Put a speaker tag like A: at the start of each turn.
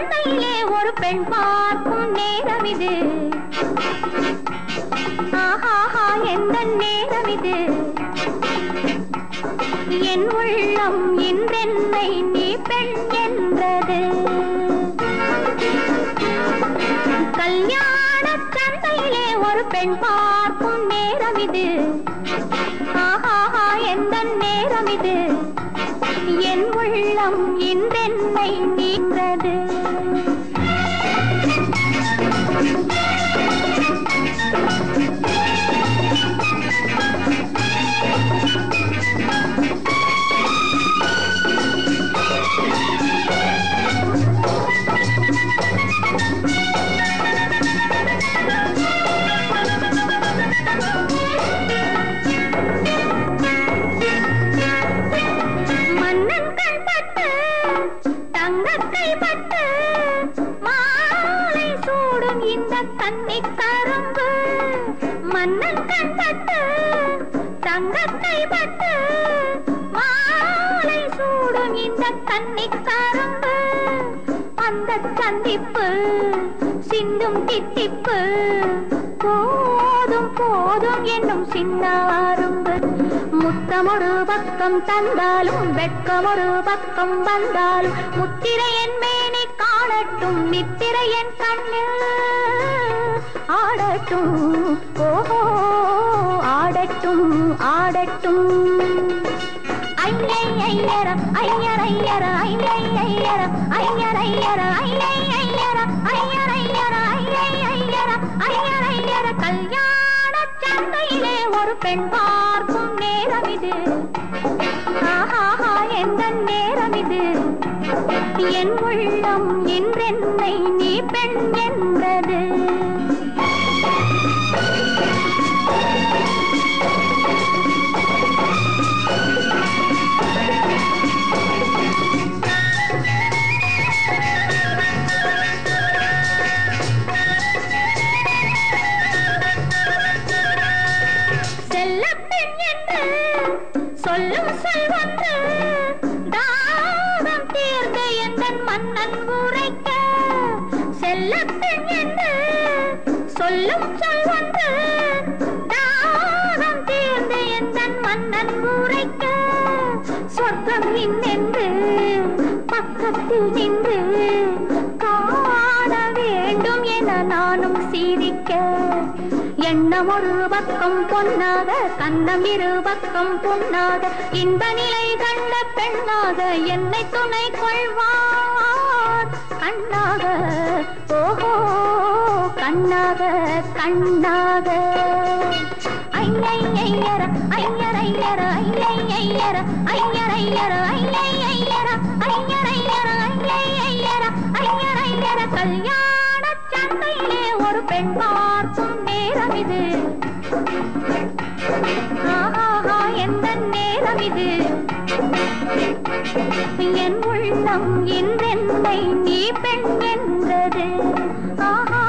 A: சந்தையிலே ஒரு பெண் பார்க்கும் நேரம் இது ஆஹாஹா எந்த நேரம் இது என் உள்ளம் இன்றென்னை நீ பெண் என்றது கல்யாண சந்தையிலே ஒரு பெண் பார்க்கும் நேரம் இது ஆஹாஹா எந்த நேரம் இது என் உள்ளம் இன்றென்னை நீங்கிறது மன்னன் கண் பட்டு தங்கக்கை பட்டு மாலை சூடும் இந்த கன்னி கரும்பு மன்னன் கண் பட்டு தங்கக்கை பட்டு மாலை சூடும் இந்த கன்னி கரும்பு அந்த சந்திப்பு சிந்தும் தித்திப்பு போதும் போதும் என்னும் சின்ன அரும்பு முத்தமொரு பக்கம் தந்தாலும் வெட்கமொரு பக்கம் வந்தாலும் முத்திரை என் மேனி காணட்டும் நித்திரை என் கண்ணில் ஆடட்டும் ஓஹோ ஆடட்டும் ஆடட்டும் ஐயை ஐயர ஐயர் ஐயர ஐயை ஐயர ஐயர் ஐயர ஐயை ஐயர ஐயர் ஐயர ஐயை ஐயர ஐயர் ஐயர கல்யாண சந்தையிலே ஒரு பெண் பார்க்கும் நேரம் இது ஆஹாஹா எந்த நேரம் இது என் உள்ளம் என்றென்னை நீ பெண் என்றது செல்லப்பெண் என்று சொல்லும் சொல்வன்று தாகம் தீர்ந்த எந்தன் மன்னன் உரைக்க செல்லப்பெண் என்று சொல்லும் சொல்வன்று தாகம் தீர்ந்த எந்தன் மன்னன் உரைக்க சொர்க்கம் இன்னென்று பக்கத்தில் நின்று காண வேண்டும் என நானும் சிரிக்க எண்ணம் ஒரு பக்கம் பொன்னாக கண்ணம் இரு பக்கம் பொன்னாக இன்ப நிலை கண்ட பெண்ணாக என்னை துணை கொள்வார் கண்ணாக ஓஹோ கண்ணாக கண்ணாக ஐயை ஐயர ஐயர் ஐயர ஐயை ஐயர ஐயர் ஐயர ஐயை ஐயர ஐயர் ஐயர ஐயை ஐயர ஐயர் ஐயர கல்யாண சந்தையிலே ஒரு பெண் பார்க்கும் நேரம் இது ஆஹா எந்த நேரம் இது என் உள்ளம் என்றென்னை நீ பெண் என்றது ஆஹா